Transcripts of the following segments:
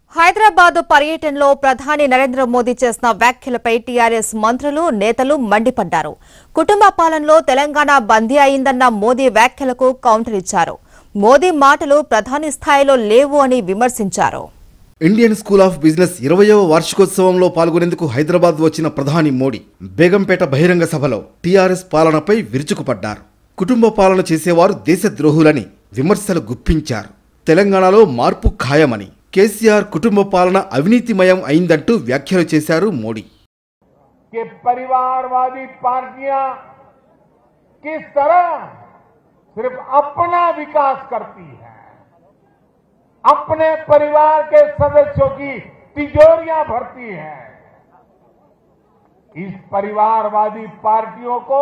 హైదరాబాద్ పర్యటనలో ప్రధాని నరేంద్ర మోదీ చేసిన వ్యాఖ్యలపై టీఆర్ఎస్ మంత్రులు నేతలు మండిపడ్డారు కుటుంబ పాలనలో తెలంగాణ బందీ అయిందన్న మోదీ వ్యాఖ్యలకు కౌంటర్ ఇచ్చారు మోదీ మాటలు ప్రధాని స్థాయిలో లేవు అని విమర్శించారు ఇండియన్ స్కూల్ ఆఫ్ బిజినెస్ ఇరవయవ వార్షికోత్సవంలో పాల్గొనేందుకు హైదరాబాద్ వచ్చిన ప్రధాని మోడీ బేగంపేట బహిరంగ సభలో టీఆర్ఎస్ పాలనపై విరుచుకుపడ్డారు కుటుంబ పాలన చేసేవారు దేశద్రోహులని విమర్శలు గుప్పించారు తెలంగాణలో మార్పు ఖాయమని కేసీఆర్ కుటుంబ పాలన అవినీతిమయం అయిందంటూ వ్యాఖ్యలు చేశారు మోడీ कि परिवारवादी पार्टियां किस तरह सिर्फ अपना विकास करती है अपने परिवार के सदस्यों की तिजोरियां भरती है इस परिवारवादी पार्टियों को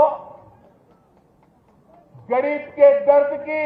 गरीब के दर्द की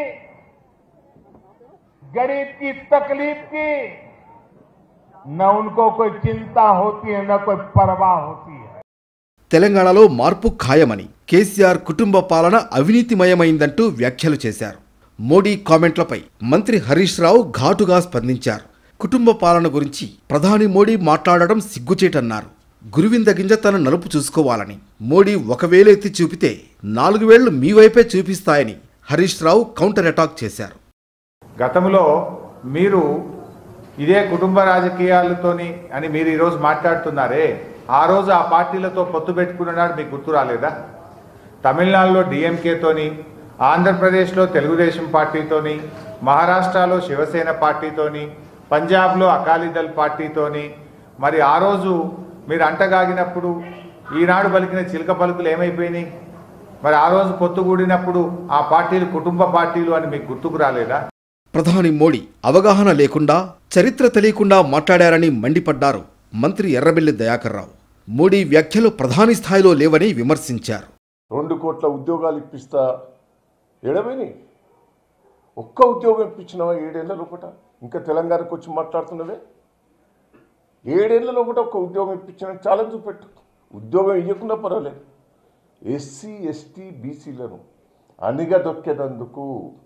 गरीब की तकलीफ की न उनको कोई चिंता होती है न कोई परवाह होती है తెలంగాణలో మార్పు ఖాయమని కేసీఆర్ కుటుంబ పాలన అవినీతిమయమైందంటూ వ్యాఖ్యలు చేశారు మోడీ కామెంట్లపై మంత్రి హరీష్ రావు ఘాటుగా స్పందించారు కుటుంబ పాలన గురించి ప్రధాని మోడీ మాట్లాడడం సిగ్గుచేటన్నారు గురువింద గింజ తన నలుపు చూసుకోవాలని మోడీ ఒకవేళ ఎత్తి చూపితే నాలుగు వేళ్లు మీ వైపే చూపిస్తాయని హరీష్ రావు కౌంటర్ అటాక్ చేశారు గతంలో మీరు ఇదే కుటుంబ రాజకీయాలతోని అని మీరు ఈరోజు మాట్లాడుతున్నారే ఆ రోజు ఆ పార్టీలతో పొత్తు పెట్టుకున్నాడు మీకు గుర్తు రాలేదా తమిళనాడులో డిఎంకేతోని ఆంధ్రప్రదేశ్లో తెలుగుదేశం పార్టీతోని మహారాష్ట్రలో శివసేన పార్టీతోని పంజాబ్లో అకాలీదళ్ పార్టీతోని మరి ఆ రోజు మీరు అంటగాగినప్పుడు ఈనాడు పలికిన చిలక పలుకులు ఏమైపోయినాయి మరి ఆ రోజు పొత్తు కూడినప్పుడు ఆ పార్టీలు కుటుంబ పార్టీలు అని మీకు గుర్తుకు రాలేదా ప్రధాని మోడీ అవగాహన లేకుండా చరిత్ర తెలియకుండా మాట్లాడారని మండిపడ్డారు మంత్రి ఎర్రబెల్లి దయాకర్ రావు మోడీ వ్యాఖ్యలు ప్రధాని స్థాయిలో లేవని విమర్శించారు రెండు కోట్ల ఉద్యోగాలు ఇప్పిస్తా ఎడమని ఒక్క ఉద్యోగం ఇప్పించినావా ఏడేళ్ల లోపట ఇంకా తెలంగాణకు వచ్చి మాట్లాడుతున్నవే ఏడేళ్ల లోపట ఒక్క ఉద్యోగం ఇప్పించిన ఛాలెంజ్ పెట్టు ఉద్యోగం ఇవ్వకుండా పర్వాలేదు ఎస్సీ ఎస్టీ బీసీలను అణిగదొక్కేదందుకు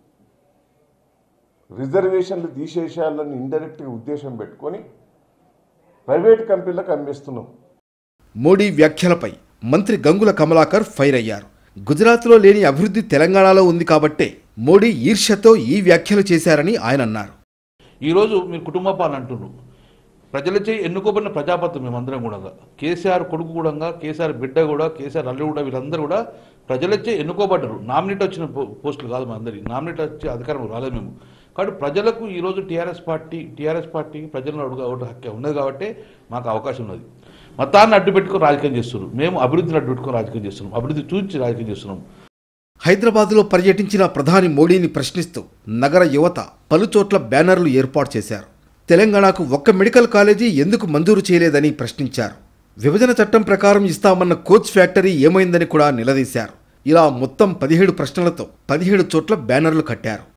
రిజర్వేషన్లు తీసేసేయాలని ఇండైరెక్ట్గా ఉద్దేశం పెట్టుకొని ప్రైవేట్ కంపెనీలకు అమ్మేస్తున్నాం మోడీ వ్యాఖ్యలపై మంత్రి గంగుల కమలాకర్ ఫైర్ అయ్యారు గుజరాత్లో లేని అభివృద్ధి తెలంగాణలో ఉంది కాబట్టే మోడీ ఈర్ష్యతో ఈ వ్యాఖ్యలు చేశారని ఆయన అన్నారు ఈరోజు మీరు కుటుంబ పాలన అంటున్నారు ప్రజలచే ఎన్నుకోబడిన ప్రజాపతి మేమందరం కూడా కేసీఆర్ కొడుకు కూడా కేసీఆర్ బిడ్డ కూడా కేసీఆర్ అల్లుడు కూడా వీళ్ళందరూ కూడా ప్రజలచే ఎన్నుకోబడ్డారు నామినేట్ వచ్చిన పో- పోస్టులు కాదు మా అందరి నామినేట్ వచ్చే అధికారం రాలేదు మేము కాబట్టి ప్రజలకు ఈరోజు టీఆర్ఎస్ పార్టీ టీఆర్ఎస్ పార్టీకి ప్రజలను అడుగు ఓటు హక్కు ఉన్నది కాబట్టి మాకు అవకాశం ఉన్నది మతాన్ని అడ్డు పెట్టుకొని రాజకీయం చేస్తున్నారు మేము అభివృద్ధిని అడ్డు పెట్టుకొని రాజకీయం చేస్తున్నాం అభివృద్ధి చూసి రాజకీయం చేస్తున్నాం హైదరాబాదులో పర్యటించిన ప్రధాని మోడీని ప్రశ్నిస్తూ నగర యువత పలుచోట్ల బ్యానర్లు ఏర్పాటు చేశారు తెలంగాణకు ఒక్క మెడికల్ కాలేజీ ఎందుకు మంజూరు చేయలేదని ప్రశ్నించారు విభజన చట్టం ప్రకారం ఇస్తామన్న కోచ్ ఫ్యాక్టరీ ఏమైందని కూడా నిలదీశారు ఇలా మొత్తం పదిహేడు ప్రశ్నలతో పదిహేడు చోట్ల బ్యానర్లు కట్టారు